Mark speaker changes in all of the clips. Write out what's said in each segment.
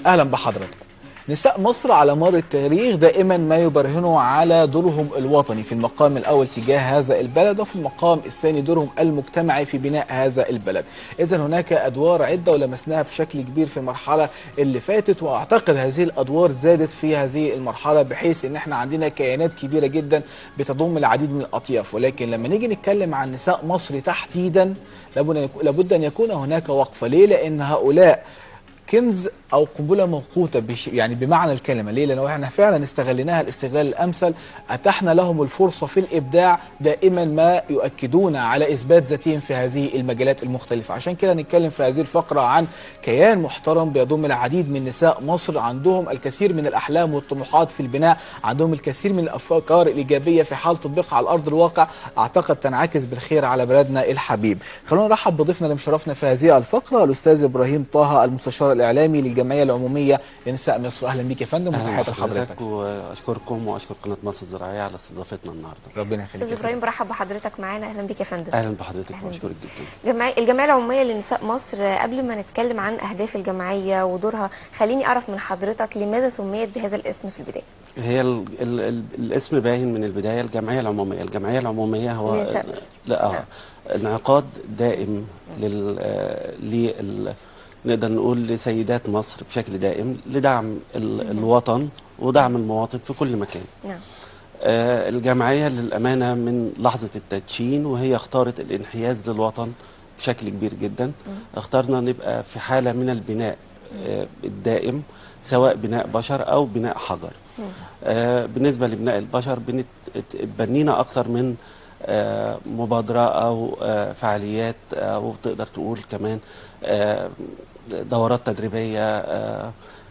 Speaker 1: اهلا بحضراتكم نساء مصر على مر التاريخ دائما ما يبرهنوا على دورهم الوطني في المقام الاول تجاه هذا البلد وفي المقام الثاني دورهم المجتمعي في بناء هذا البلد اذا هناك ادوار عده ولمسناها بشكل كبير في المرحله اللي فاتت واعتقد هذه الادوار زادت في هذه المرحله بحيث ان احنا عندنا كيانات كبيره جدا بتضم العديد من الاطياف ولكن لما نيجي نتكلم عن نساء مصر تحديدا لابد ان يكون هناك وقفه ليه لان هؤلاء كنز او قنبله موقوته بش يعني بمعنى الكلمه ليه لان احنا فعلا استغليناها الاستغلال الامثل اتحنا لهم الفرصه في الابداع دائما ما يؤكدون على اثبات ذاتهم في هذه المجالات المختلفه عشان كده نتكلم في هذه الفقره عن كيان محترم بيضم العديد من نساء مصر عندهم الكثير من الاحلام والطموحات في البناء عندهم الكثير من الافكار الايجابيه في حال تطبيقها على ارض الواقع اعتقد تنعكس بالخير على بلدنا الحبيب خلونا نرحب بضيفنا اللي مشرفنا في هذه الفقره الاستاذ ابراهيم طه المستشار الاعلامي للجمعيه العموميه لنساء مصر اهلا بيك يا فندم
Speaker 2: اهلا
Speaker 1: وتحياتي
Speaker 2: بحضرتك
Speaker 1: لحضرتك
Speaker 2: واشكركم واشكر قناه مصر الزراعيه على استضافتنا النهارده
Speaker 1: ربنا يخليك
Speaker 3: استاذ
Speaker 1: يا
Speaker 3: ابراهيم برحب بحضرتك معانا اهلا بيك يا فندم
Speaker 2: اهلا بحضرتك
Speaker 3: أهلاً
Speaker 2: واشكرك جدا
Speaker 3: جمعية الجمعيه العموميه لنساء مصر قبل ما نتكلم عن اهداف الجمعيه ودورها خليني اعرف من حضرتك لماذا سميت بهذا الاسم في البدايه
Speaker 2: هي ال ال ال الاسم باين من البدايه الجمعيه العموميه الجمعيه العموميه هو
Speaker 3: لنساء مصر.
Speaker 2: لا
Speaker 3: نعم.
Speaker 2: آه انعقاد دائم لل آه، لل نقدر نقول لسيدات مصر بشكل دائم لدعم ال الوطن ودعم المواطن في كل مكان
Speaker 3: نعم
Speaker 2: آه، الجمعية للأمانة من لحظة التدشين وهي اختارت الانحياز للوطن بشكل كبير جدا اخترنا نبقى في حالة من البناء آه، الدائم سواء بناء بشر أو بناء حجر آه، بالنسبة لبناء البشر بنت- ات- اتبنينا أكثر من آه، مبادرة أو آه، فعاليات أو تقدر تقول كمان آه، دورات تدريبية آه،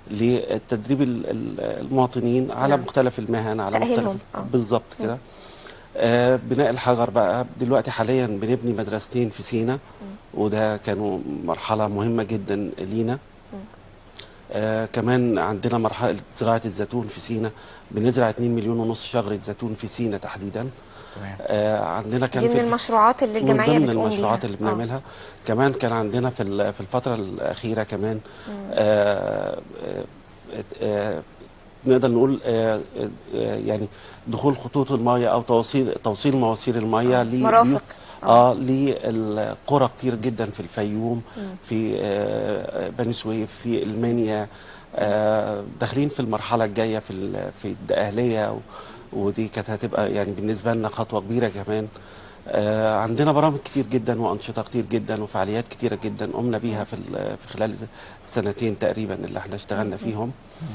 Speaker 2: لتدريب ال- ال- المواطنين على
Speaker 3: نعم.
Speaker 2: مختلف المهن على مختلف
Speaker 3: تأهيلهم، آه.
Speaker 2: بالظبط كده آه، بناء الحجر بقى دلوقتي حاليا بنبني مدرستين في سينا وده كانوا مرحلة مهمة جدا لينا آه كمان عندنا مرحلة زراعة الزيتون في سينا بنزرع 2 مليون ونص شجرة زيتون في سينا تحديدا
Speaker 1: تمام
Speaker 2: آه عندنا كان
Speaker 3: دي من
Speaker 2: في
Speaker 3: المشروعات اللي
Speaker 2: من
Speaker 3: الجمعيه
Speaker 2: ضمن
Speaker 3: بتقوم
Speaker 2: المشروعات
Speaker 3: بيها.
Speaker 2: اللي
Speaker 3: آه.
Speaker 2: بنعملها كمان كان عندنا في ال- في الفترة الأخيرة كمان آه آه آه نقدر نقول آه آه يعني دخول خطوط المياه أو توصيل توصيل مواسير المياه ل-
Speaker 3: مرافق.
Speaker 2: اه للقرى كتير جدا في الفيوم في آه بني سويف في المنيا آه داخلين في المرحله الجايه في ال- في الدقهليه و- ودي كانت هتبقى يعني بالنسبه لنا خطوه كبيره كمان آه عندنا برامج كتير جدا وانشطه كتير جدا وفعاليات كتيره جدا قمنا بيها في ال- في خلال السنتين تقريبا اللي احنا اشتغلنا فيهم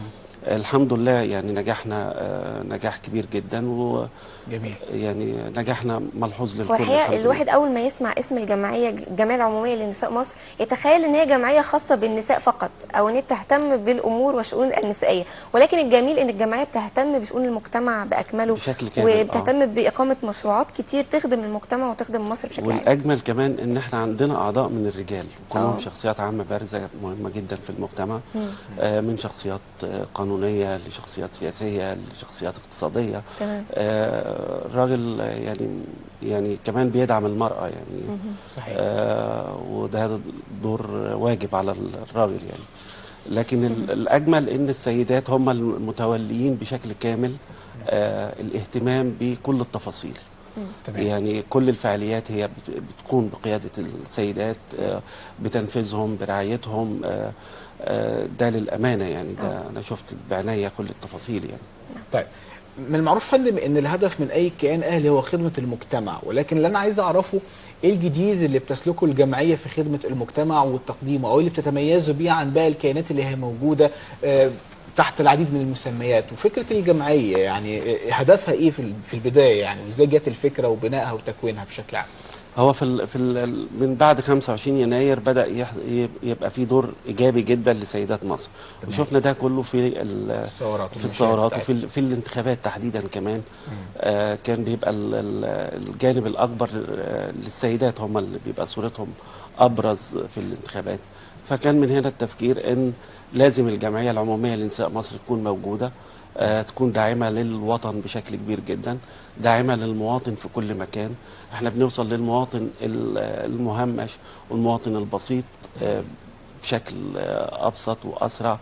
Speaker 2: الحمد لله يعني نجحنا آه نجاح كبير جدا و
Speaker 1: جميل
Speaker 2: يعني نجاحنا ملحوظ للكل
Speaker 3: والحقيقه
Speaker 2: الحمد لله.
Speaker 3: الواحد اول ما يسمع اسم الجمعيه الجمعيه العموميه لنساء مصر يتخيل ان هي جمعيه خاصه بالنساء فقط او ان هي بتهتم بالامور والشؤون النسائيه ولكن الجميل ان الجمعيه بتهتم بشؤون المجتمع باكمله
Speaker 2: بشكل كامل، آه.
Speaker 3: وبتهتم باقامه مشروعات كتير تخدم المجتمع وتخدم مصر بشكل عام
Speaker 2: والاجمل كمان ان احنا عندنا اعضاء من الرجال كلهم
Speaker 3: آه.
Speaker 2: شخصيات عامه بارزه مهمه جدا في المجتمع آه من شخصيات آه، قانونيه لشخصيات سياسيه لشخصيات اقتصاديه
Speaker 3: تمام.
Speaker 2: آه الراجل آه، يعني يعني كمان بيدعم المراه يعني
Speaker 1: صحيح
Speaker 2: آه وده دور واجب على الراجل يعني لكن ال- الاجمل ان السيدات هم المتوليين بشكل كامل آه الاهتمام بكل التفاصيل
Speaker 1: تمام
Speaker 2: يعني كل الفعاليات هي بت- بتكون بقيادة السيدات آه، بتنفيذهم برعايتهم آه، آه، ده للأمانة يعني ده أنا شفت بعناية كل التفاصيل يعني
Speaker 1: طيب من المعروف يا فندم ان الهدف من اي كيان اهلي هو خدمه المجتمع ولكن اللي انا عايز اعرفه ايه الجديد اللي بتسلكه الجمعيه في خدمه المجتمع والتقديم او إيه اللي بتتميزوا بيه عن باقي الكيانات اللي هي موجوده آه، تحت العديد من المسميات وفكره الجمعيه يعني آه، هدفها ايه في ال- في البدايه يعني وازاي جت الفكره وبنائها وتكوينها بشكل عام
Speaker 2: هو في ال في ال من بعد 25 يناير بدأ يح- يب- يبقى في دور إيجابي جدا لسيدات مصر
Speaker 1: تمام.
Speaker 2: وشفنا ده كله في ال-
Speaker 1: الثورات
Speaker 2: في
Speaker 1: والمشاهد
Speaker 2: الثورات
Speaker 1: بتاعتها.
Speaker 2: وفي ال- في الانتخابات تحديدا كمان آه كان بيبقى ال- ال- الجانب الأكبر آه، للسيدات هم اللي بيبقى صورتهم أبرز في الانتخابات فكان من هنا التفكير ان لازم الجمعيه العموميه لنساء مصر تكون موجوده آه، تكون داعمه للوطن بشكل كبير جدا داعمه للمواطن في كل مكان احنا بنوصل للمواطن ال- المهمش والمواطن البسيط آه، بشكل آه، ابسط واسرع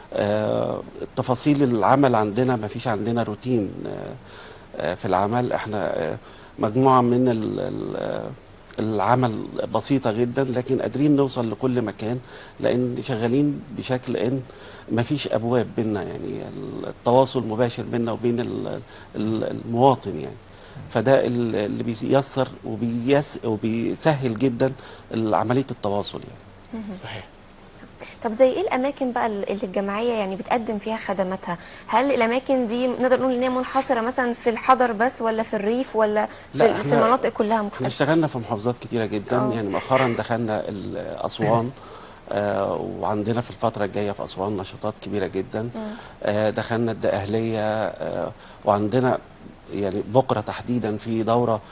Speaker 2: آه، تفاصيل العمل عندنا ما فيش عندنا روتين آه، آه، في العمل احنا آه، مجموعة من ال- ال- آه، العمل بسيطة جدا لكن قادرين نوصل لكل مكان لأن شغالين بشكل إن ما فيش أبواب بينا يعني التواصل مباشر بينا وبين ال- ال- المواطن يعني فده ال- اللي بييسر وبيس وبيسهل جدا عملية التواصل يعني
Speaker 1: صحيح
Speaker 3: طب زي ايه الاماكن بقى اللي الجمعيه يعني بتقدم فيها خدماتها هل الاماكن دي نقدر نقول ان هي منحصره مثلا في الحضر بس ولا في الريف ولا
Speaker 2: لا،
Speaker 3: في, في
Speaker 2: إحنا-
Speaker 3: المناطق كلها
Speaker 2: احنا
Speaker 3: مختلفه
Speaker 2: اشتغلنا في محافظات كتيرة جدا
Speaker 3: آه.
Speaker 2: يعني مؤخرا دخلنا ال- أسوان آه وعندنا في الفترة الجاية في أسوان نشاطات كبيرة جدا آه دخلنا الدقهلية آه وعندنا يعني بكرة تحديدا في دورة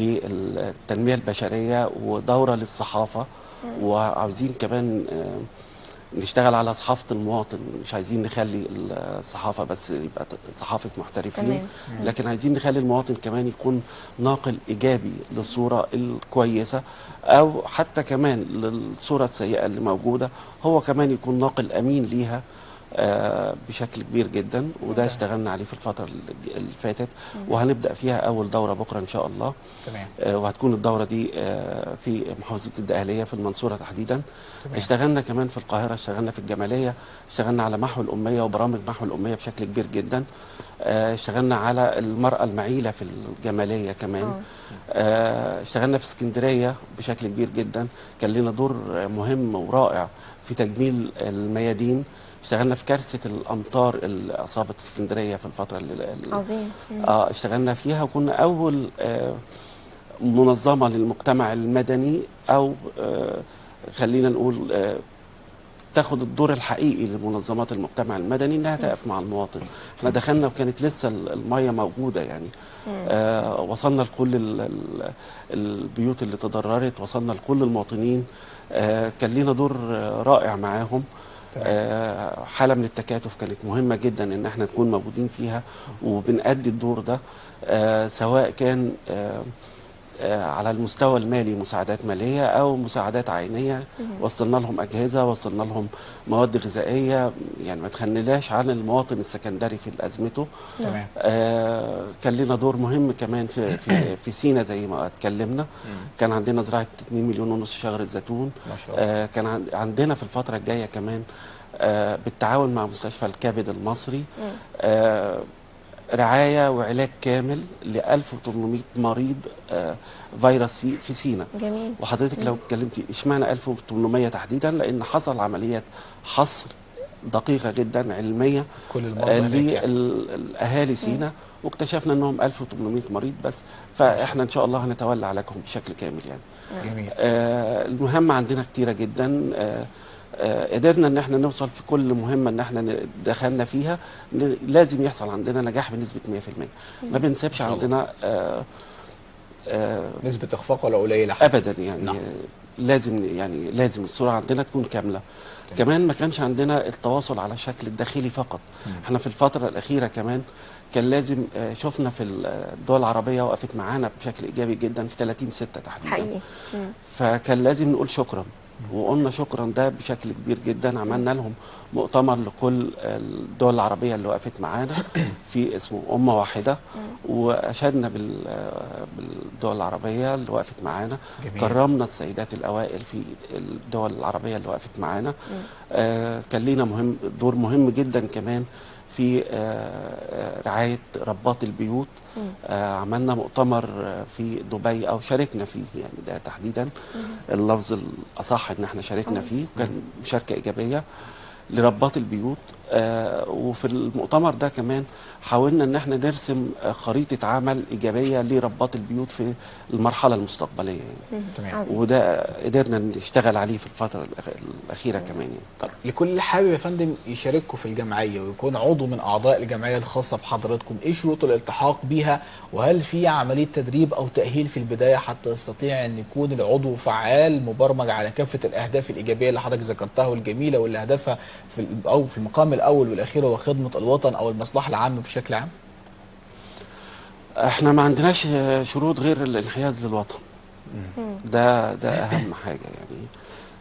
Speaker 2: للتنمية البشرية ودورة للصحافة وعاوزين كمان آه نشتغل على صحافة المواطن مش عايزين نخلي الصحافة بس يبقى صحافة محترفين
Speaker 3: تمام.
Speaker 2: لكن عايزين نخلي المواطن كمان يكون ناقل إيجابي للصورة الكويسة أو حتى كمان للصورة السيئة اللي موجودة هو كمان يكون ناقل أمين ليها آه، بشكل كبير جدا وده اشتغلنا عليه في الفترة اللي اللي فاتت وهنبدأ فيها أول دورة بكرة إن شاء الله
Speaker 1: تمام
Speaker 2: آه، وهتكون الدورة دي آه، في محافظة الدقهلية في المنصورة تحديدا
Speaker 1: تمام.
Speaker 2: اشتغلنا كمان في القاهرة اشتغلنا في الجمالية اشتغلنا على محو الأمية وبرامج محو الأمية بشكل كبير جدا آه، اشتغلنا على المرأة المعيلة في الجمالية كمان
Speaker 3: آه.
Speaker 2: آه، اشتغلنا في اسكندرية بشكل كبير جدا كان لنا دور آه، مهم ورائع في تجميل الميادين اشتغلنا في كارثة الأمطار اللي أصابت اسكندرية في الفترة اللي اللي-
Speaker 3: عظيم مم.
Speaker 2: اه اشتغلنا فيها وكنا اول آه منظمه للمجتمع المدني او آه خلينا نقول آه تاخد الدور الحقيقي لمنظمات المجتمع المدني انها تقف مع المواطن احنا دخلنا وكانت لسه ال- الميه موجوده يعني آه وصلنا لكل ال- ال- البيوت اللي تضررت وصلنا لكل المواطنين آه كان لينا دور آه، رائع معاهم
Speaker 1: تمام.
Speaker 2: آه، حاله من التكاتف كانت مهمه جدا ان احنا نكون موجودين فيها وبنأدي الدور ده آه، سواء كان آه، آه، على المستوى المالي مساعدات ماليه او مساعدات عينيه وصلنا لهم اجهزه وصلنا لهم مواد غذائيه يعني ما تخليناش عن المواطن السكندري في ازمته
Speaker 1: تمام
Speaker 2: آه كان لنا دور مهم كمان في في في سينا زي ما اتكلمنا كان عندنا زراعه 2 مليون ونص شجره زيتون
Speaker 1: ما شاء الله
Speaker 2: آه كان عن- عندنا في الفتره الجايه كمان آه بالتعاون مع مستشفى الكبد المصري آه رعايه وعلاج كامل ل 1800 مريض آه فيروس سي في سينا
Speaker 3: جميل
Speaker 2: وحضرتك لو اتكلمتي اشمعنى 1800 تحديدا لان حصل عمليات حصر دقيقه جدا علميه
Speaker 1: كل المرضى هناك يعني.
Speaker 2: للاهالي سينا واكتشفنا انهم 1800 مريض بس فاحنا ان شاء الله هنتولى علاجهم بشكل كامل يعني
Speaker 1: جميل
Speaker 2: آه المهمه عندنا كتيره جدا آه آه قدرنا ان احنا نوصل في كل مهمه ان احنا ن- دخلنا فيها ن- لازم يحصل عندنا نجاح بنسبه 100% ما بنسيبش
Speaker 1: شاء الله.
Speaker 2: عندنا آه آه
Speaker 1: نسبة إخفاق ولا قليلة حتى
Speaker 2: ابدا يعني
Speaker 1: نعم.
Speaker 2: نعم. لازم يعني لازم الصوره عندنا تكون كامله كمان ما كانش عندنا التواصل على الشكل الداخلي فقط احنا في الفتره الاخيره كمان كان لازم آه، شفنا في الدول العربيه وقفت معانا بشكل ايجابي جدا في 30 6 تحديدا
Speaker 3: حقيقي مم.
Speaker 2: فكان لازم نقول شكرا وقلنا شكرا ده بشكل كبير جدا عملنا لهم مؤتمر لكل الدول العربيه اللي وقفت معانا في اسمه امه واحده واشدنا بال- بالدول العربيه اللي وقفت معانا
Speaker 1: جميل.
Speaker 2: كرمنا السيدات الاوائل في الدول العربيه اللي وقفت معانا آه كان لينا مهم دور مهم جدا كمان في آه، آه، رعايه رباط البيوت آه عملنا مؤتمر آه، في دبي او شاركنا فيه يعني ده تحديدا اللفظ الاصح ان احنا شاركنا فيه كان مشاركه ايجابيه لرباط البيوت آه وفي المؤتمر ده كمان حاولنا ان احنا نرسم آه، خريطه عمل ايجابيه لرباط البيوت في المرحله المستقبليه يعني.
Speaker 1: تمام
Speaker 3: عظيم
Speaker 2: وده قدرنا نشتغل عليه في الفتره الأخ- الاخيره كمان يعني.
Speaker 1: طب لكل اللي حابب يا فندم يشارككم في الجمعيه ويكون عضو من اعضاء الجمعيه الخاصه بحضراتكم ايه شروط الالتحاق بيها وهل في عمليه تدريب او تاهيل في البدايه حتى يستطيع ان يكون العضو فعال مبرمج على كافه الاهداف الايجابيه اللي حضرتك ذكرتها والجميله واللي هدفها في ال- او في المقام الاول والاخير هو خدمه الوطن او المصلحه العامه بشكل عام
Speaker 2: احنا ما عندناش آه، شروط غير الانحياز للوطن ده ده اهم حاجه يعني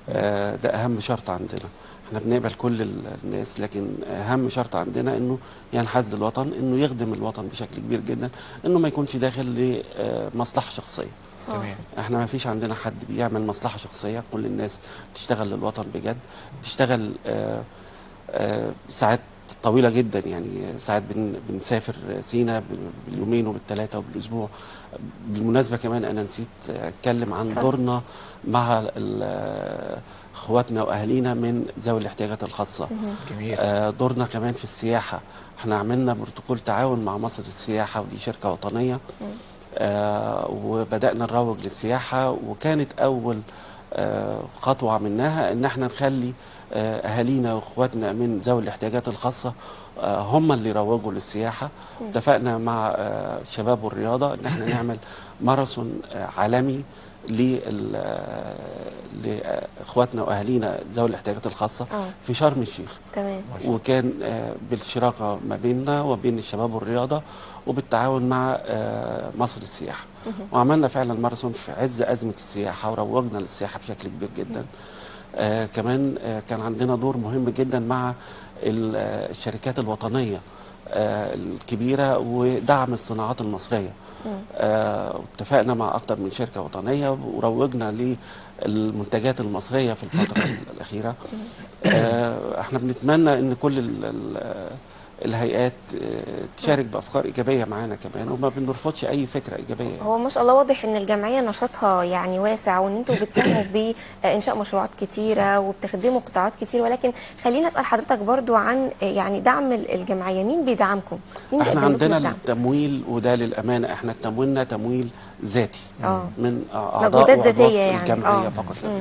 Speaker 2: آه، ده اهم شرط عندنا احنا بنقبل كل ال- الناس لكن اهم شرط عندنا انه ينحاز للوطن انه يخدم الوطن بشكل كبير جدا انه ما يكونش داخل لمصلحه شخصيه
Speaker 1: تمام
Speaker 2: احنا ما فيش عندنا حد بيعمل مصلحه شخصيه كل الناس بتشتغل للوطن بجد بتشتغل آه، آه، ساعات طويله جدا يعني ساعات بن بنسافر سينا باليومين وبالثلاثه وبالاسبوع بالمناسبه كمان انا نسيت اتكلم عن
Speaker 3: اتفضل.
Speaker 2: دورنا مع ال- اخواتنا واهالينا من ذوي الاحتياجات الخاصه
Speaker 1: جميل
Speaker 2: آه، دورنا كمان في السياحة احنا عملنا بروتوكول تعاون مع مصر للسياحة ودي شركة وطنية آه، وبدأنا نروج للسياحة وكانت أول آه، خطوة عملناها إن احنا نخلي آه، أهالينا وإخواتنا من ذوي الاحتياجات الخاصة آه، هم اللي يروجوا للسياحة اتفقنا مع آه، الشباب والرياضة إن احنا نعمل ماراثون آه، عالمي لل- آه، لإخواتنا وأهالينا ذوي الاحتياجات الخاصة
Speaker 3: اه
Speaker 2: في شرم الشيخ
Speaker 3: تمام
Speaker 1: ما شاء الله.
Speaker 2: وكان آه، بالشراكه ما بيننا وبين الشباب والرياضه وبالتعاون مع آه، مصر للسياحه وعملنا فعلا ماراثون في عز ازمه السياحه وروجنا للسياحه بشكل كبير جدا آه كمان آه كان عندنا دور مهم جدا مع ال- آه، الشركات الوطنيه آه الكبيره ودعم الصناعات المصريه آه، اتفقنا مع اكتر من شركه وطنيه وروجنا للمنتجات المصريه في الفتره الاخيره آه، احنا بنتمنى ان كل ال- ال- الهيئات آه، تشارك بافكار ايجابيه معانا كمان وما بنرفضش اي فكره ايجابيه يعني.
Speaker 3: هو ما شاء الله واضح ان الجمعيه نشاطها يعني واسع وان انتوا بتساهموا بانشاء مشروعات كتيره وبتخدموا قطاعات كتير ولكن خليني اسال حضرتك برضو عن يعني دعم الجمعيه مين بيدعمكم مين
Speaker 2: احنا
Speaker 3: بيقدم لكم
Speaker 2: عندنا
Speaker 3: الدعم
Speaker 2: التمويل وده للامانه احنا تمويلنا تمويل ذاتي
Speaker 3: اه
Speaker 2: من اعضاء
Speaker 3: مجهودات
Speaker 2: وأعضاء
Speaker 3: ذاتية يعني.
Speaker 2: الجمعيه
Speaker 3: آه.
Speaker 2: فقط لا
Speaker 3: مم.
Speaker 2: غير.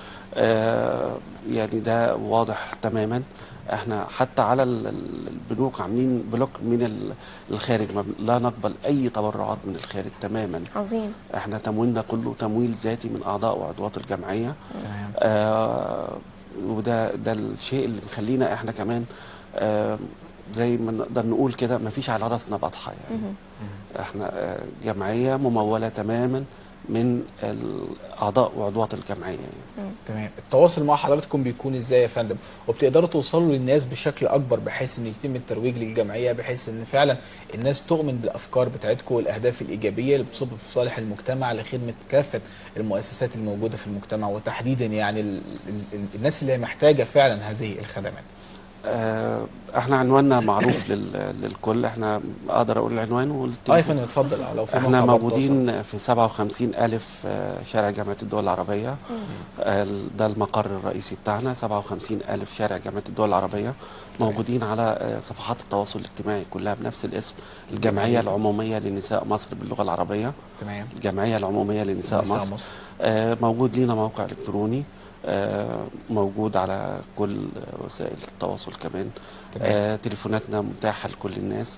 Speaker 2: آه يعني ده واضح تماما احنا حتى على ال- ال- البنوك عاملين بلوك من ال- الخارج ما بن- لا نقبل اي تبرعات من الخارج تماما
Speaker 3: عظيم
Speaker 2: احنا تمويلنا كله تمويل ذاتي من اعضاء وعضوات الجمعيه
Speaker 1: تمام
Speaker 2: آه وده ده الشيء اللي مخلينا احنا كمان آه زي ما نقدر نقول كده ما فيش على راسنا بطحه يعني احنا آه جمعيه مموله تماما من الاعضاء وعضوات الجمعيه يعني.
Speaker 1: تمام التواصل مع حضراتكم بيكون ازاي يا فندم وبتقدروا توصلوا للناس بشكل اكبر بحيث ان يتم الترويج للجمعيه بحيث ان فعلا الناس تؤمن بالافكار بتاعتكم والاهداف الايجابيه اللي بتصب في صالح المجتمع لخدمه كافه المؤسسات الموجوده في المجتمع وتحديدا يعني ال ال الناس اللي هي محتاجه فعلا هذه الخدمات
Speaker 2: آه احنا عنواننا معروف لل- للكل احنا اقدر اقول العنوان
Speaker 1: اه يا
Speaker 2: والتليفون
Speaker 1: فندم اتفضل لو في
Speaker 2: احنا
Speaker 1: خبر
Speaker 2: موجودين في 57 ألف آه، شارع جامعة الدول العربية آه، ده المقر الرئيسي بتاعنا 57 ألف شارع جامعة الدول العربية موجودين على آه، صفحات التواصل الاجتماعي كلها بنفس الاسم الجمعية العمومية لنساء مصر باللغة العربية
Speaker 1: تمام
Speaker 2: الجمعية العمومية لنساء
Speaker 1: نساء
Speaker 2: مصر آه، موجود لينا موقع إلكتروني آه، موجود على كل وسائل التواصل كمان
Speaker 1: تمام.
Speaker 2: آه، تليفوناتنا متاحة لكل الناس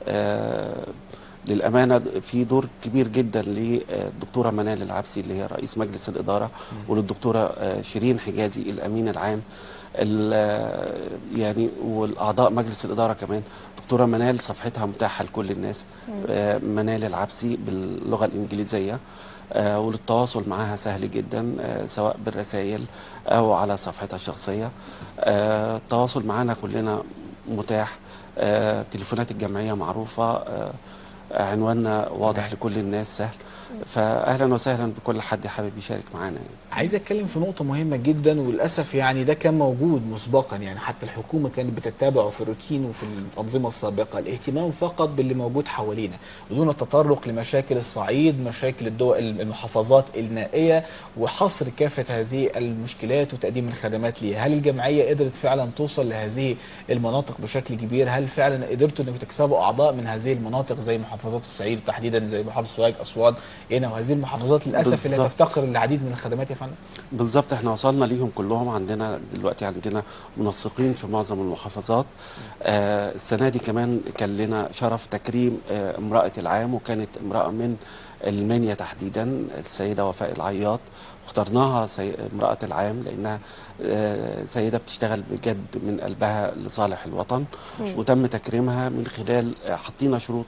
Speaker 2: آه، للأمانة في دور كبير جدا للدكتورة منال العبسي اللي هي رئيس مجلس الإدارة وللدكتورة آه، شيرين حجازي الأمين العام ال- آه، يعني والأعضاء مجلس الإدارة كمان دكتورة منال صفحتها متاحة لكل الناس آه، منال العبسي باللغة الإنجليزية آه، وللتواصل معها سهل جدا آه، سواء بالرسائل أو على صفحتها الشخصية آه، التواصل معنا كلنا متاح آه، تليفونات الجمعية معروفة آه، عنواننا واضح
Speaker 1: تمام.
Speaker 2: لكل الناس سهل فأهلا وسهلا بكل حد حابب يشارك معانا يعني.
Speaker 1: عايز اتكلم في نقطة مهمة جدا وللأسف يعني ده كان موجود مسبقا يعني حتى الحكومة كانت بتتبعه في الروتين وفي الأنظمة السابقة الاهتمام فقط باللي موجود حوالينا بدون التطرق لمشاكل الصعيد مشاكل الدول المحافظات النائية وحصر كافة هذه المشكلات وتقديم الخدمات ليها هل الجمعية قدرت فعلا توصل لهذه المناطق بشكل كبير هل فعلا قدرتوا انكم تكسبوا أعضاء من هذه المناطق زي محافظات الصعيد تحديدا زي محافظة سوهاج أسوان هنا وهذه المحافظات للأسف اللي
Speaker 2: بالظبط.
Speaker 1: تفتقر للعديد من الخدمات يا فندم
Speaker 2: بالظبط احنا وصلنا ليهم كلهم عندنا دلوقتي عندنا منسقين في معظم المحافظات آه السنه دي كمان كان لنا شرف تكريم آه امراه العام وكانت امراه من المنيا تحديدا السيده وفاء العياط واخترناها سي... امراه العام لانها آه سيده بتشتغل بجد من قلبها لصالح الوطن وتم تكريمها من خلال آه، حطينا شروط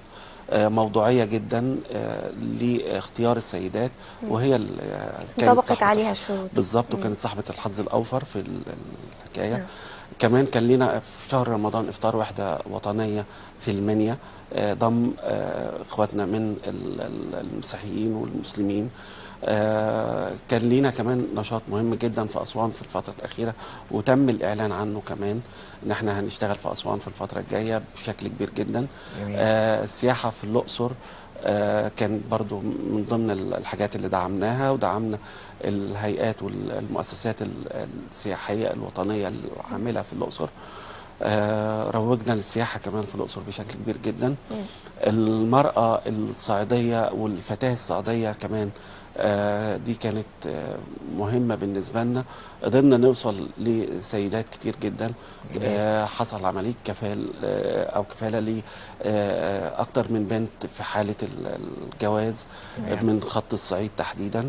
Speaker 2: آه، موضوعيه جدا آه، لاختيار السيدات وهي ال- آه، كانت
Speaker 3: انطبقت
Speaker 2: صاحبة-
Speaker 3: عليها الشروط
Speaker 2: بالظبط وكانت صاحبه الحظ الاوفر في ال- الحكايه
Speaker 3: نعم.
Speaker 2: كمان كان لنا في شهر رمضان افطار وحده وطنيه في المنيا آه، ضم آه، اخواتنا من ال- ال- المسيحيين والمسلمين آه، كان لينا كمان نشاط مهم جدا في اسوان في الفتره الاخيره وتم الاعلان عنه كمان ان احنا هنشتغل في اسوان في الفتره الجايه بشكل كبير جدا
Speaker 1: جميل.
Speaker 2: آه، السياحه في الاقصر آه، كان برضو من ضمن ال- الحاجات اللي دعمناها ودعمنا الهيئات والمؤسسات ال- السياحيه الوطنيه العامله في الاقصر آه، روجنا للسياحه كمان في الاقصر بشكل كبير جدا المراه الصعيديه والفتاه الصعيديه كمان آه، دي كانت آه، مهمه بالنسبه لنا قدرنا نوصل لسيدات كتير جدا آه، حصل عمليه كفال آه، او كفاله ل آه، اكتر من بنت في حاله ال- الجواز
Speaker 1: تمام.
Speaker 2: من خط الصعيد تحديدا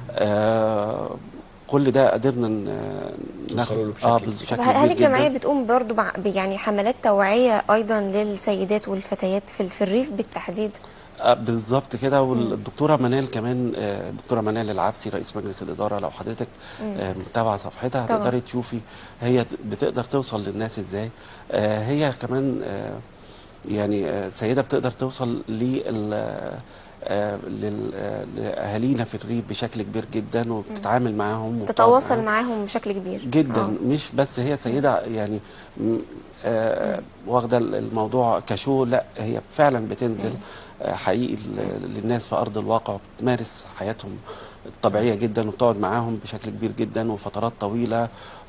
Speaker 2: آه، كل ده قدرنا ن-
Speaker 1: توصلوا له بشكل
Speaker 2: اه
Speaker 1: كبير.
Speaker 2: بشكل
Speaker 3: طب هل
Speaker 2: كبير
Speaker 3: الجمعيه
Speaker 2: جدا
Speaker 3: بتقوم برضو بع- يعني حملات توعيه ايضا للسيدات والفتيات في في الريف بالتحديد
Speaker 2: آه، بالظبط كده والدكتوره منال كمان آه، الدكتوره منال العبسي رئيس مجلس الاداره لو حضرتك آه، متابعه صفحتها
Speaker 3: طبعا.
Speaker 2: هتقدري تشوفي هي بتقدر توصل للناس ازاي آه، هي كمان آه، يعني آه، سيده بتقدر توصل لل آه، لل- آه، لاهالينا في الريف بشكل كبير جدا وبتتعامل معاهم وبتقعد
Speaker 3: تتواصل
Speaker 2: معاهم.
Speaker 3: معاهم بشكل كبير
Speaker 2: جدا
Speaker 3: آه.
Speaker 2: مش بس هي سيده يعني م- آه واخده الموضوع كشو لا هي فعلا بتنزل آه حقيقي ل- للناس في ارض الواقع وبتمارس حياتهم الطبيعيه جدا وبتقعد معاهم بشكل كبير جدا وفترات طويله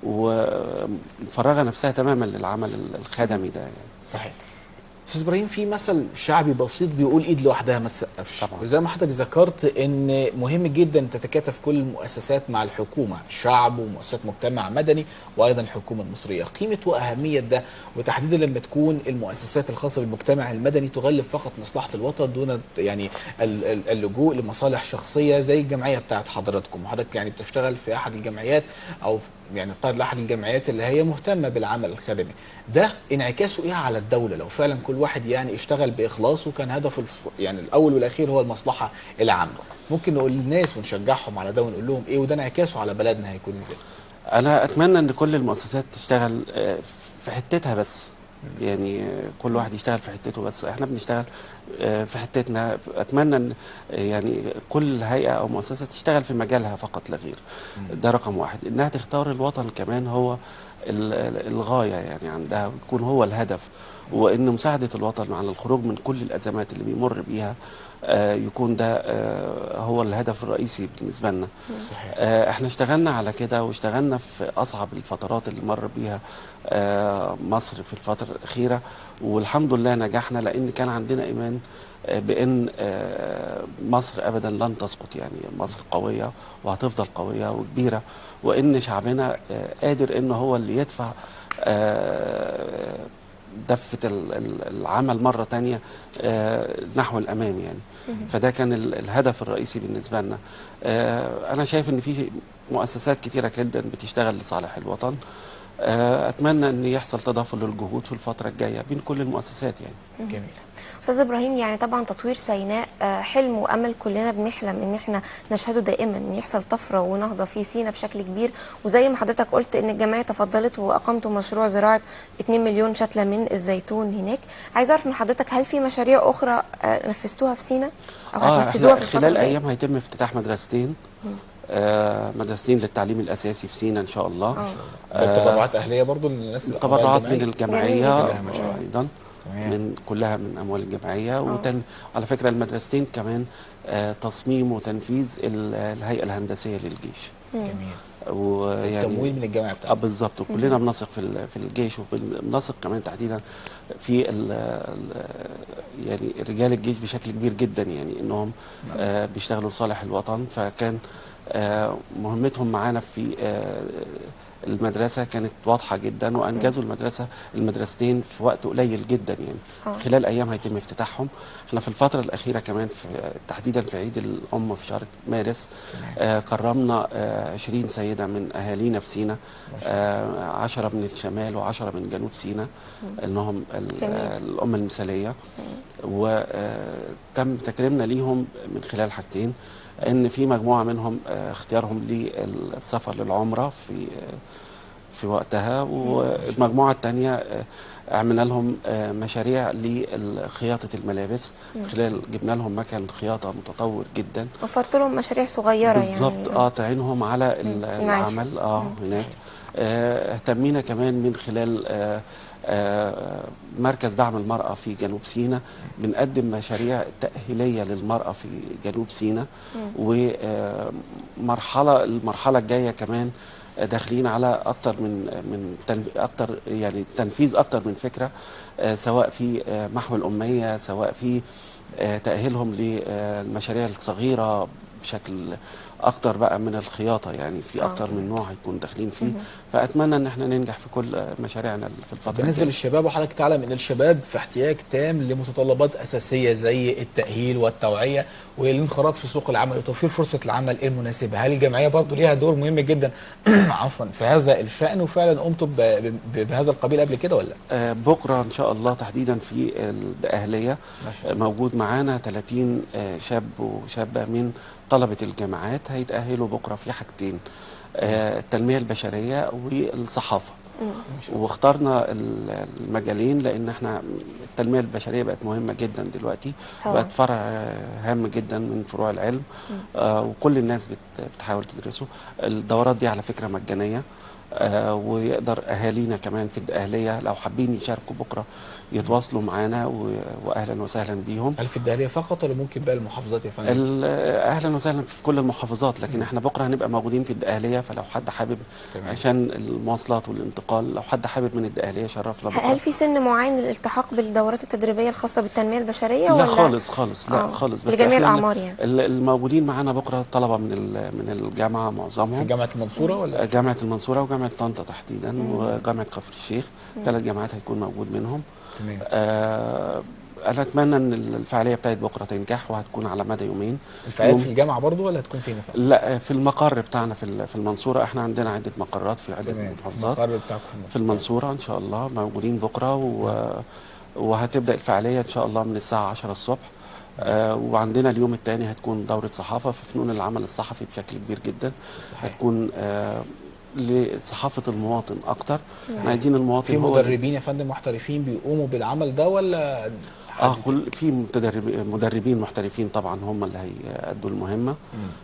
Speaker 2: ومفرغه نفسها تماما للعمل الخدمي ده يعني
Speaker 1: صحيح استاذ ابراهيم في مثل شعبي بسيط بيقول ايد لوحدها ما تسقفش
Speaker 2: طبعا.
Speaker 1: وزي ما حضرتك ذكرت ان مهم جدا تتكاتف كل المؤسسات مع الحكومه الشعب ومؤسسات مجتمع مدني وايضا الحكومه المصريه قيمه واهميه ده وتحديدا لما تكون المؤسسات الخاصه بالمجتمع المدني تغلب فقط مصلحه الوطن دون يعني ال- ال- اللجوء لمصالح شخصيه زي الجمعيه بتاعت حضراتكم حضرتك يعني بتشتغل في احد الجمعيات او يعني قائد لاحد الجمعيات اللي هي مهتمه بالعمل الخدمي ده انعكاسه ايه على الدوله لو فعلا كل واحد يعني اشتغل باخلاص وكان هدفه الف- يعني الاول والاخير هو المصلحه العامه ممكن نقول للناس ونشجعهم على ده ونقول لهم ايه وده انعكاسه على بلدنا هيكون ازاي
Speaker 2: انا اتمنى ان كل المؤسسات تشتغل آه، في حتتها بس يعني آه، كل واحد يشتغل في حتته بس احنا بنشتغل آه، في حتتنا اتمنى ان آه، يعني كل هيئه او مؤسسه تشتغل في مجالها فقط لا غير ده رقم واحد انها تختار الوطن كمان هو ال- ال- الغايه يعني عندها ويكون هو الهدف وان مساعده الوطن على الخروج من كل الازمات اللي بيمر بيها آه، يكون ده آه، هو الهدف الرئيسي بالنسبه لنا
Speaker 1: صحيح
Speaker 2: آه، احنا اشتغلنا على كده واشتغلنا في اصعب الفترات اللي مر بيها آه، مصر في الفتره الاخيره والحمد لله نجحنا لان كان عندنا ايمان آه، بان آه، مصر ابدا لن تسقط يعني مصر قويه وهتفضل قويه وكبيره وان شعبنا آه، قادر ان هو اللي يدفع آه، دفة ال- ال- العمل مرة تانية آه، نحو الأمام يعني فده كان ال- الهدف الرئيسي بالنسبة لنا آه، أنا شايف إن في مؤسسات كتيرة جدا بتشتغل لصالح الوطن آه، أتمنى أن يحصل تضافر للجهود في الفترة الجاية بين كل المؤسسات يعني
Speaker 1: جميل
Speaker 3: استاذ ابراهيم يعني طبعا تطوير سيناء آه، حلم وامل كلنا بنحلم ان احنا نشهده دائما ان يحصل طفره ونهضه في سيناء بشكل كبير وزي ما حضرتك قلت ان الجمعيه تفضلت واقمتوا مشروع زراعه 2 مليون شتله من الزيتون هناك عايز اعرف من حضرتك هل في مشاريع اخرى آه، نفذتوها في سيناء او
Speaker 2: اه
Speaker 3: هتنفذوها
Speaker 2: احنا
Speaker 3: في الفتره
Speaker 2: خلال
Speaker 3: الجاية؟
Speaker 2: أيام هيتم افتتاح مدرستين آه، مدرستين للتعليم الأساسي في سينا إن شاء الله
Speaker 3: آه.
Speaker 1: ده تبرعات اهليه برضو للناس اللي أعضاء
Speaker 2: تبرعات من
Speaker 1: الجمعية؟
Speaker 2: الجمعية
Speaker 1: جميل. كلها ما شاء الله.
Speaker 2: أيضا
Speaker 1: تمام.
Speaker 2: من كلها من اموال الجمعيه وتن على فكره المدرستين كمان آه تصميم وتنفيذ ال- الهيئه الهندسيه للجيش
Speaker 1: جميل
Speaker 2: ويعني
Speaker 1: تمويل من الجامعه
Speaker 2: آه
Speaker 1: بتاعتنا
Speaker 2: بالظبط وكلنا بنثق في ال- في الجيش وبنثق كمان تحديدا في ال ال يعني رجال الجيش بشكل كبير جدا يعني انهم آه بيشتغلوا لصالح الوطن فكان آه، مهمتهم معانا في آه، المدرسة كانت واضحة جدا وأنجزوا المدرسة المدرستين في وقت قليل جدا يعني
Speaker 3: آه.
Speaker 2: خلال أيام هيتم افتتاحهم احنا في الفترة الأخيرة كمان في تحديدا في عيد الأم في شهر مارس آه كرمنا آه 20 سيدة من أهالينا في سينا آه 10 من الشمال و10 من جنوب سينا إنهم ال-
Speaker 3: جميل.
Speaker 2: آه، الأم المثالية وتم تكريمنا ليهم من خلال حاجتين ان في مجموعه منهم آه، اختيارهم للسفر للعمره في آه، في وقتها والمجموعه الثانيه عملنا لهم آه، مشاريع لخياطه الملابس خلال جبنا لهم مكان خياطه متطور جدا
Speaker 3: وفرت لهم مشاريع صغيره
Speaker 2: بالظبط
Speaker 3: يعني
Speaker 2: اه تعينهم على ال-
Speaker 3: المعيشة.
Speaker 2: العمل اه هناك آه، اهتمينا كمان من خلال آه، آه، مركز دعم المرأة في جنوب سيناء بنقدم مشاريع تأهيلية للمرأة في جنوب سيناء ومرحلة المرحلة الجاية كمان داخلين على اكتر من من تنف- اكتر يعني تنفيذ اكتر من فكره آه، سواء في آه، محو الاميه سواء في آه، تاهيلهم للمشاريع الصغيره بشكل اكتر بقى من الخياطه يعني في
Speaker 3: آه.
Speaker 2: اكتر من نوع هيكون داخلين فيه فاتمنى ان احنا ننجح في كل آه، مشاريعنا في الفتره
Speaker 1: بالنسبه
Speaker 2: الجاية.
Speaker 1: للشباب وحضرتك تعلم ان الشباب في احتياج تام لمتطلبات اساسيه زي التاهيل والتوعيه والانخراط في سوق العمل وتوفير فرصه العمل المناسبه، هل الجمعيه برضه ليها دور مهم جدا عفوا في هذا الشان وفعلا قمتم ب- ب- بهذا القبيل قبل كده ولا؟
Speaker 2: آه، بكره ان شاء الله تحديدا في الاهليه
Speaker 1: ما شاء
Speaker 2: آه، موجود معانا 30 آه، شاب وشابه من طلبه الجامعات هيتاهلوا بكره في حاجتين آه، التنميه البشريه والصحافه واخترنا ال- المجالين لان احنا التنميه البشريه بقت مهمه جدا دلوقتي
Speaker 3: طبعاً.
Speaker 2: بقت فرع آه، هام جدا من فروع العلم آه وكل الناس بت- بتحاول تدرسه الدورات دي على فكره مجانيه آه ويقدر اهالينا كمان في الاهليه لو حابين يشاركوا بكره يتواصلوا معانا و- واهلا وسهلا بيهم
Speaker 1: هل في الدهليه فقط ولا ممكن باقي المحافظات يا فندم؟
Speaker 2: ال- اهلا وسهلا في كل المحافظات لكن احنا بكره هنبقى موجودين في الدقهليه فلو حد حابب
Speaker 1: تمام.
Speaker 2: عشان المواصلات والانتقال لو حد حابب من الدقهليه شرفنا بكره
Speaker 3: هل في سن معين للالتحاق بالدورات التدريبيه الخاصه بالتنميه البشريه
Speaker 2: لا
Speaker 3: ولا
Speaker 2: خالص خالص لا
Speaker 3: آه،
Speaker 2: خالص بس
Speaker 3: لجميع
Speaker 2: إحنا
Speaker 3: الأعمار يعني.
Speaker 2: ال- الموجودين معانا بكره طلبه من ال- من الجامعه
Speaker 1: في
Speaker 2: معظمهم
Speaker 1: جامعه المنصوره ولا؟
Speaker 2: جامعه المنصوره وجامعه طنطا تحديدا وجامعه كفر الشيخ ثلاث جامعات هيكون موجود منهم
Speaker 1: تمام
Speaker 2: آه انا اتمنى ان الفعاليه بتاعت بكره تنجح وهتكون على مدى يومين
Speaker 1: الفعاليات
Speaker 2: يوم-
Speaker 1: في الجامعه برضه ولا هتكون فين يا فندم؟
Speaker 2: لا في المقر بتاعنا في ال- في المنصوره احنا عندنا عده مقرات في عده
Speaker 1: تمام
Speaker 2: محافظات
Speaker 1: المقر بتاعكم
Speaker 2: في المنصوره ان شاء الله موجودين بكره و وهتبدا الفعاليه ان شاء الله من الساعه 10 الصبح آه وعندنا اليوم الثاني هتكون دوره صحافه في فنون العمل الصحفي بشكل كبير جدا هتكون آه لصحافه المواطن اكتر احنا عايزين المواطن
Speaker 1: في
Speaker 2: هو اللي-
Speaker 1: مدربين يا فندم محترفين بيقوموا بالعمل ده ولا
Speaker 2: اه كل في مدرب مدربين محترفين طبعا هم اللي هيأدوا المهمه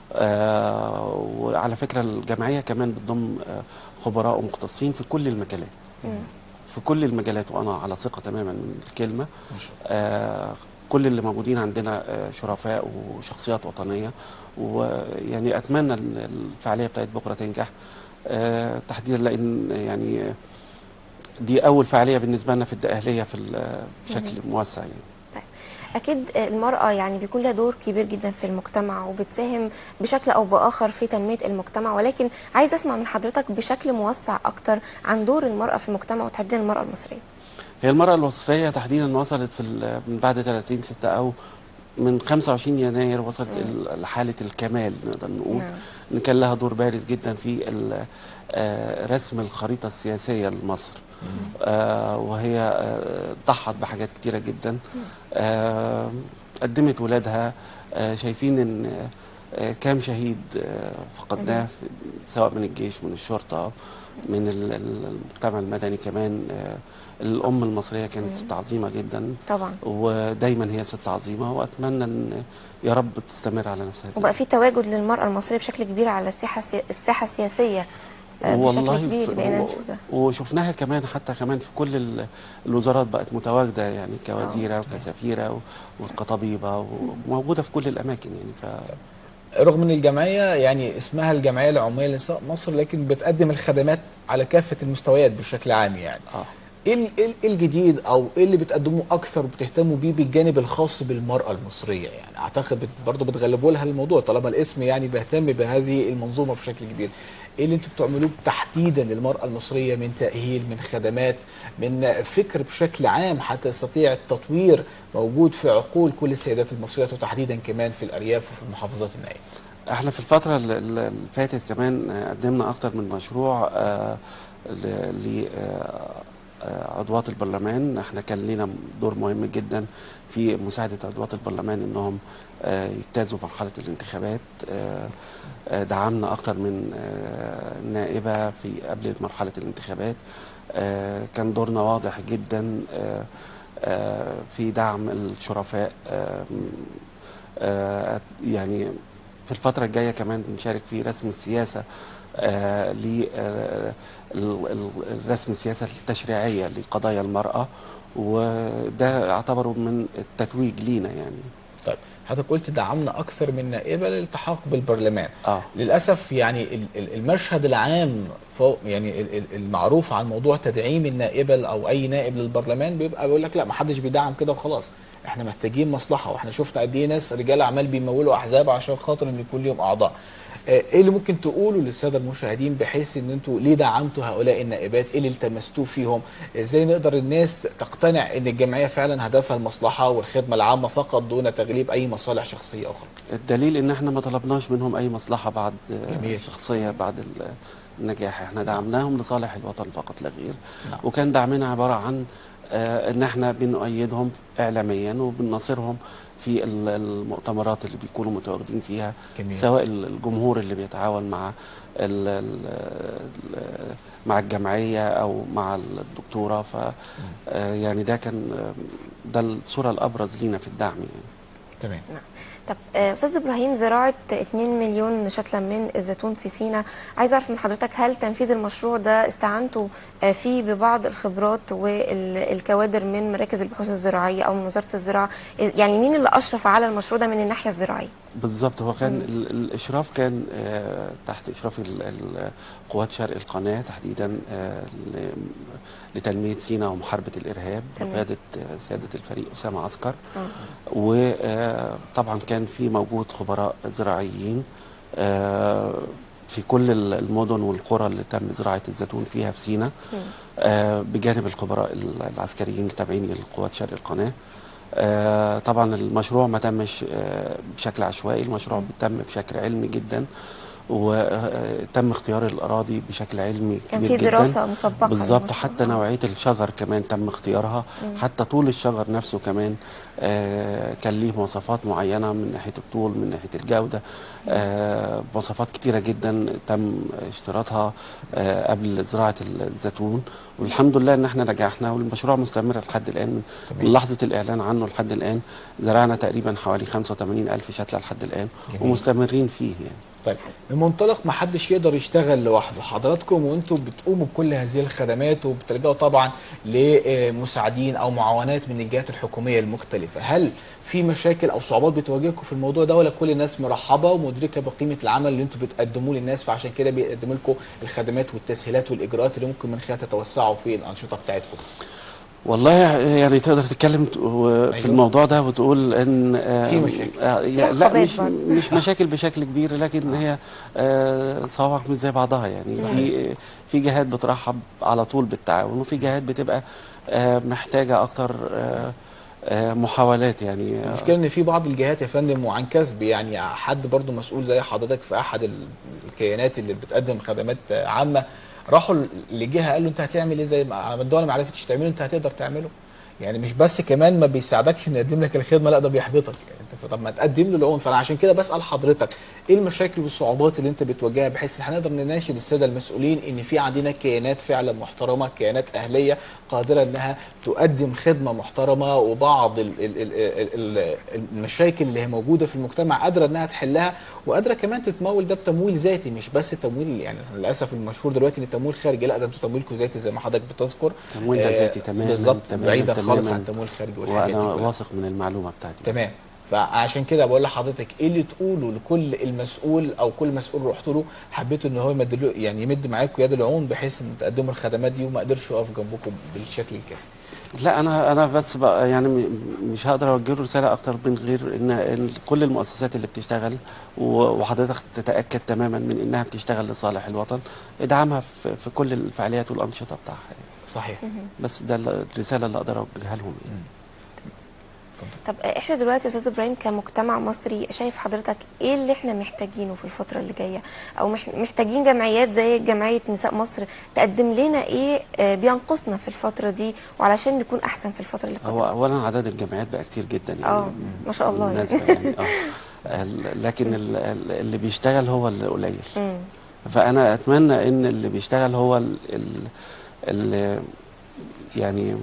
Speaker 2: آه وعلى فكره الجمعيه كمان بتضم آه خبراء ومختصين في كل المجالات في كل المجالات وانا على ثقه تماما من الكلمه آه كل اللي موجودين عندنا آه شرفاء وشخصيات وطنيه ويعني اتمنى ان الفعاليه بتاعت بكره تنجح آه تحديدا لان يعني آه، دي اول فعاليه بالنسبه لنا في الدقهليه في ال- بشكل موسع يعني
Speaker 3: طيب اكيد المراه يعني بيكون لها دور كبير جدا في المجتمع وبتساهم بشكل او باخر في تنميه المجتمع ولكن عايز اسمع من حضرتك بشكل موسع اكتر عن دور المراه في المجتمع وتحديدا المراه المصريه
Speaker 2: هي المرأة المصرية تحديدا وصلت في ال- من بعد 30 6 أو من 25 يناير وصلت ال- لحالة الكمال نقدر نقول
Speaker 3: نعم.
Speaker 2: إن كان لها دور بارز جدا في ال- آه، رسم الخريطة السياسية لمصر آه، وهي آه، ضحت بحاجات كتيرة جدا آه، قدمت ولادها آه، شايفين إن آه، كام شهيد آه، فقدناه في- سواء من الجيش من الشرطة من ال- ال- المجتمع المدني كمان آه، الأم المصرية كانت ست عظيمة جدا
Speaker 3: طبعا
Speaker 2: ودايما هي ست عظيمة وأتمنى أن يا رب تستمر على نفس هذا
Speaker 3: وبقى في تواجد للمراه المصريه بشكل كبير على الساحه السي- الساحه السياسيه آه، بشكل كبير
Speaker 2: في-
Speaker 3: بقينا
Speaker 2: و-
Speaker 3: نشوف ده
Speaker 2: وشفناها كمان حتى كمان في كل ال- الوزارات بقت متواجدة يعني كوزيرة وكسفيرة و- وكطبيبة وموجودة في كل الأماكن يعني ف
Speaker 1: رغم ان الجمعيه يعني اسمها الجمعيه العموميه لنساء مصر لكن بتقدم الخدمات على كافه المستويات بشكل عام يعني
Speaker 2: آه.
Speaker 1: ايه ال- إيه ال- إيه الجديد او ايه اللي بتقدموه اكثر وبتهتموا بيه بالجانب الخاص بالمراه المصريه يعني اعتقد بت برضه بتغلبوا لها الموضوع طالما الاسم يعني بيهتم بهذه المنظومه بشكل كبير ايه اللي انتوا بتعملوه تحديدا للمراه المصريه من تاهيل من خدمات من فكر بشكل عام حتى يستطيع التطوير موجود في عقول كل السيدات المصريات وتحديدا كمان في الارياف وفي المحافظات النائيه
Speaker 2: احنا في الفترة ال- ال- اللي فاتت كمان آه، قدمنا اكتر من مشروع آه، ل آه، آه، عضوات البرلمان احنا كان لنا دور مهم جدا في مساعدة عضوات البرلمان انهم آه، يجتازوا مرحلة الانتخابات آه، آه، دعمنا اكتر من آه، نائبة في قبل مرحلة الانتخابات آه، كان دورنا واضح جدا آه، آه، في دعم الشرفاء آه، آه، يعني في الفترة الجاية كمان بنشارك في رسم السياسة آه ل آه، ال- ال- الرسم السياسة التشريعية لقضايا المرأة وده اعتبره من التتويج لينا يعني
Speaker 1: طيب حضرتك قلت دعمنا اكثر من نائبه للالتحاق بالبرلمان
Speaker 2: اه
Speaker 1: للاسف يعني ال- ال- المشهد العام فوق يعني ال- ال- المعروف عن موضوع تدعيم النائبه او اي نائب للبرلمان بيبقى بيقول لك لا ما حدش بيدعم كده وخلاص احنا محتاجين مصلحه واحنا شفنا قد ايه ناس رجال اعمال بيمولوا احزاب عشان خاطر ان يكون ليهم اعضاء آه، ايه اللي ممكن تقوله للساده المشاهدين بحيث ان انتوا ليه دعمتوا هؤلاء النائبات ايه اللي التمستوه فيهم ازاي نقدر الناس تقتنع ان الجمعيه فعلا هدفها المصلحه والخدمه العامه فقط دون تغليب اي مصالح شخصيه اخرى
Speaker 2: الدليل ان احنا ما طلبناش منهم اي مصلحة بعد آه،
Speaker 1: جميل.
Speaker 2: شخصية بعد ال- النجاح احنا دعمناهم لصالح الوطن فقط لا غير
Speaker 1: نعم.
Speaker 2: وكان دعمنا عبارة عن آه، ان احنا بنؤيدهم اعلاميا وبنناصرهم في ال- المؤتمرات اللي بيكونوا متواجدين فيها
Speaker 1: جميل.
Speaker 2: سواء ال- الجمهور اللي بيتعاون مع ال ال ال مع الجمعية او مع الدكتورة ف آه، يعني ده كان آه، ده الصورة الابرز لينا في الدعم يعني
Speaker 1: تمام
Speaker 3: طب آه، استاذ ابراهيم زراعه 2 مليون شتله من الزيتون في سينا عايز اعرف من حضرتك هل تنفيذ المشروع ده استعنتوا آه، فيه ببعض الخبرات والكوادر من مراكز البحوث الزراعيه او من وزاره الزراعه آه، يعني مين اللي اشرف على المشروع ده من الناحيه الزراعيه
Speaker 2: بالظبط هو كان ال- الاشراف كان آه، تحت اشراف ال- ال- قوات شرق القناه تحديدا آه، ل- لتنميه سيناء ومحاربه الارهاب
Speaker 3: تمام.
Speaker 2: بقياده آه، سياده الفريق اسامه عسكر
Speaker 3: آه.
Speaker 2: وطبعا كان في موجود خبراء زراعيين آه، في كل ال- المدن والقرى اللي تم زراعه الزيتون فيها في سيناء آه، بجانب الخبراء ال- العسكريين اللي تابعين للقوات شرق القناه آه، طبعا المشروع ما تمش آه، بشكل عشوائي المشروع تم بشكل علمي جدا وتم اختيار الاراضي بشكل علمي
Speaker 3: كان
Speaker 2: كبير
Speaker 3: في
Speaker 2: جدا
Speaker 3: دراسه مسبقه
Speaker 2: بالظبط
Speaker 3: للمشروع.
Speaker 2: حتى نوعيه الشجر كمان تم اختيارها حتى طول الشجر نفسه كمان آه، كان ليه مواصفات معينه من ناحيه الطول من ناحيه الجوده آه، مواصفات كتيره جدا تم اشتراطها آه، قبل زراعه الزيتون والحمد لله ان احنا نجحنا والمشروع مستمر لحد الان من
Speaker 1: تمام.
Speaker 2: من لحظه الاعلان عنه لحد الان زرعنا تقريبا حوالي 85 الف شتله لحد الان
Speaker 1: جميل.
Speaker 2: ومستمرين فيه يعني
Speaker 1: طيب من منطلق ما حدش يقدر يشتغل لوحده حضراتكم وانتم بتقوموا بكل هذه الخدمات وبتلجأوا طبعا لمساعدين او معاونات من الجهات الحكوميه المختلفه هل في مشاكل او صعوبات بتواجهكم في الموضوع ده ولا كل الناس مرحبه ومدركه بقيمه العمل اللي انتم بتقدموه للناس فعشان كده بيقدموا لكم الخدمات والتسهيلات والاجراءات اللي ممكن من خلالها تتوسعوا في الانشطه بتاعتكم
Speaker 2: والله يعني تقدر تتكلم ت- و- في
Speaker 1: أيوة.
Speaker 2: الموضوع ده وتقول ان آه،
Speaker 1: في مشاكل.
Speaker 2: آه،
Speaker 3: في
Speaker 2: يا- لا
Speaker 3: عقبات
Speaker 2: مش
Speaker 3: برضه.
Speaker 2: مش مشاكل بشكل كبير لكن هي آه، صوابع مش زي بعضها يعني في في جهات بترحب على طول بالتعاون وفي جهات بتبقى آه، محتاجه اكتر آه، آه، محاولات يعني آه،
Speaker 1: المشكله ان في بعض الجهات يا فندم وعن كسب يعني حد برضو مسؤول زي حضرتك في احد ال- الكيانات اللي بتقدم خدمات عامه راحوا ل- لجهه قال له انت هتعمل ايه زي ما الدول ما عرفتش تعمله انت هتقدر تعمله يعني مش بس كمان ما بيساعدكش انه يقدم لك الخدمه لا ده بيحبطك يعني انت طب ما تقدم له العنف فانا عشان كده بسال حضرتك ايه المشاكل والصعوبات اللي انت بتواجهها بحيث ان هنقدر نناشد الساده المسؤولين ان في عندنا كيانات فعلا محترمه كيانات اهليه قادره انها تقدم خدمه محترمه وبعض ال ال ال ال ال المشاكل اللي هي موجوده في المجتمع قادره انها تحلها وقادره كمان تتمول ده بتمويل ذاتي مش بس تمويل يعني للاسف المشهور دلوقتي ان التمويل خارجي لا ده انتوا تمويلكم ذاتي زي ما حضرتك بتذكر
Speaker 2: تمويل
Speaker 1: آه،
Speaker 2: ذاتي تماما
Speaker 1: بالظبط
Speaker 2: تماما
Speaker 1: بعيدا خالص
Speaker 2: تماماً.
Speaker 1: عن التمويل الخارجي والحاجات دي
Speaker 2: وانا
Speaker 1: كلها.
Speaker 2: واثق من المعلومه بتاعتي
Speaker 1: تمام فعشان كده بقول لحضرتك ايه اللي تقوله لكل المسؤول او كل مسؤول رحت له حبيت ان هو يمد له- يعني يمد معاكم يد العون بحيث ان تقدموا الخدمات دي وما قدرش يقف جنبكم بالشكل الكافي
Speaker 2: لا انا انا بس بقى يعني م- مش هقدر اوجه له رساله اكتر من غير ان إن كل المؤسسات اللي بتشتغل و- وحضرتك تتاكد تماما من انها بتشتغل لصالح الوطن ادعمها في, في كل الفعاليات والانشطه بتاعها يعني.
Speaker 1: صحيح
Speaker 2: بس ده ال- الرساله اللي اقدر اوجهها لهم يعني.
Speaker 3: طب احنا دلوقتي يا استاذ ابراهيم كمجتمع مصري شايف حضرتك ايه اللي احنا محتاجينه في الفتره اللي جايه او مح- محتاجين جمعيات زي جمعيه نساء مصر تقدم لنا ايه آه، بينقصنا في الفتره دي وعلشان نكون احسن في الفتره اللي
Speaker 2: هو
Speaker 3: قادمه
Speaker 2: اولا عدد الجمعيات بقى كتير جدا يعني
Speaker 3: اه ما شاء الله يعني
Speaker 2: بالمناسبة يعني اه ال- لكن ال- ال- اللي بيشتغل هو اللي قليل
Speaker 3: مم.
Speaker 2: فانا اتمنى ان اللي بيشتغل هو ال- ال- اللي يعني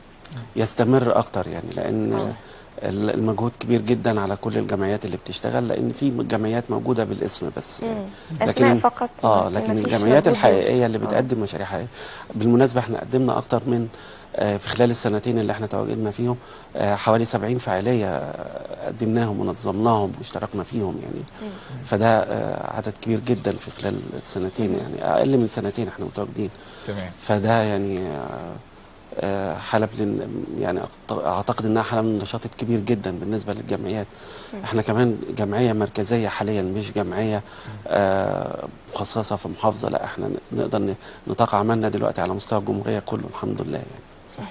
Speaker 2: يستمر اكتر يعني لان
Speaker 3: آه.
Speaker 2: ال- المجهود كبير جدا على كل الجمعيات اللي بتشتغل لان في جمعيات موجوده بالاسم بس يعني.
Speaker 3: مم. اسماء فقط
Speaker 2: اه
Speaker 3: لكن
Speaker 2: لكن
Speaker 3: مفيش
Speaker 2: الجمعيات
Speaker 3: مجهود
Speaker 2: الحقيقيه اللي
Speaker 3: بيوصل.
Speaker 2: بتقدم مشاريع حقيقيه بالمناسبه احنا قدمنا اكتر من آه، في خلال السنتين اللي احنا تواجدنا فيهم آه، حوالي 70 فعاليه آه، قدمناهم ونظمناهم واشتركنا فيهم يعني فده آه، عدد كبير جدا في خلال السنتين يعني اقل من سنتين احنا متواجدين
Speaker 1: تمام
Speaker 2: فده يعني آه، آه، حلب لن يعني أعت- اعتقد انها حاله من النشاط الكبير جدا بالنسبه للجمعيات احنا كمان جمعيه مركزيه حاليا مش جمعيه آه، مخصصه في محافظه لا احنا نقدر ن- نطاق عملنا دلوقتي على مستوى الجمهوريه كله الحمد لله يعني
Speaker 1: صحيح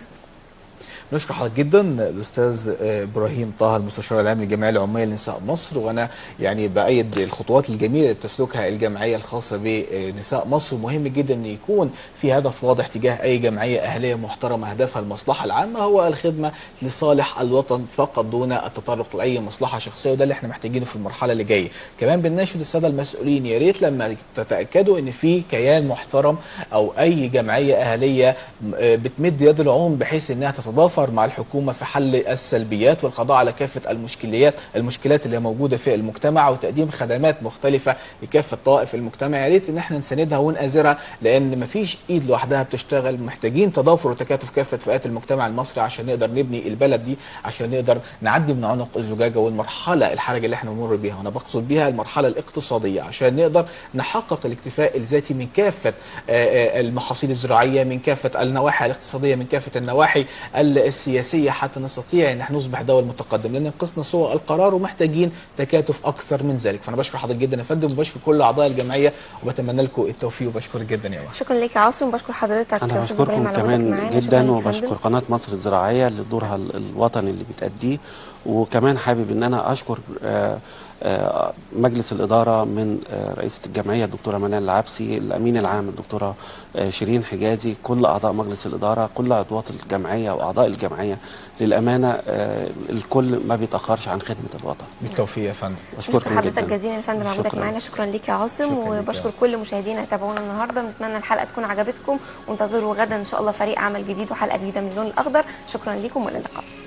Speaker 1: نشكر حضرتك جدا الاستاذ آه، ابراهيم طه المستشار العام للجمعيه العموميه لنساء مصر وانا يعني بايد الخطوات الجميله اللي بتسلكها الجمعيه الخاصه بنساء مصر مهم جدا ان يكون في هدف واضح تجاه اي جمعيه اهليه محترمه هدفها المصلحه العامه هو الخدمه لصالح الوطن فقط دون التطرق لاي مصلحه شخصيه وده اللي احنا محتاجينه في المرحله اللي جايه كمان بنناشد الساده المسؤولين يا ريت لما تتاكدوا ان في كيان محترم او اي جمعيه اهليه م- آه، بتمد يد العون بحيث انها تتضافر مع الحكومه في حل السلبيات والقضاء على كافه المشكلات المشكلات اللي موجوده في المجتمع وتقديم خدمات مختلفه لكافه طوائف المجتمع يا ريت ان احنا نساندها ونآزرها لان مفيش ايد لوحدها بتشتغل محتاجين تضافر وتكاتف كافه فئات المجتمع المصري عشان نقدر نبني البلد دي عشان نقدر نعدي من عنق الزجاجه والمرحله الحرجه اللي احنا بنمر بيها وانا بقصد بيها المرحله الاقتصاديه عشان نقدر نحقق الاكتفاء الذاتي من كافه آه، آه، المحاصيل الزراعيه من كافه النواحي الاقتصاديه من كافه النواحي السياسيه حتى نستطيع ان احنا نصبح دول متقدم لان نقصنا سوء القرار ومحتاجين تكاتف اكثر من ذلك فانا بشكر حضرتك جدا يا فندم وبشكر كل اعضاء الجمعيه وبتمنى لكم التوفيق وبشكرك جدا يا وحش
Speaker 3: شكرا لك يا عاصم وبشكر حضرتك
Speaker 2: انا
Speaker 3: يا استاذ ابراهيم
Speaker 2: بشكركم
Speaker 3: على وجودك
Speaker 2: كمان
Speaker 3: معانا
Speaker 2: جدا
Speaker 3: شكراً لك يا
Speaker 2: وبشكر
Speaker 3: فندم.
Speaker 2: قناه مصر الزراعيه لدورها ال- الوطني اللي بتأديه وكمان حابب ان انا اشكر آه، آه، مجلس الاداره من آه، رئيسه الجمعيه الدكتوره منال العبسي الامين العام الدكتوره آه، شيرين حجازي كل اعضاء مجلس الاداره كل عضوات الجمعيه واعضاء الجمعيه للامانه آه، الكل ما بيتاخرش عن خدمه الوطن
Speaker 1: بالتوفيق يا فندم
Speaker 3: بشكر
Speaker 2: بشكركم
Speaker 3: حضرتك
Speaker 2: جدا
Speaker 3: جزيلا يا فندم على وجودك
Speaker 2: شكراً.
Speaker 3: معانا شكرا ليك يا عاصم
Speaker 1: شكراً ليك يا
Speaker 3: وبشكر
Speaker 1: عاصم.
Speaker 3: كل مشاهدينا اللي تابعونا النهارده نتمنى الحلقه تكون عجبتكم وانتظروا غدا ان شاء الله فريق عمل جديد وحلقه جديده من اللون الاخضر شكرا لكم والى اللقاء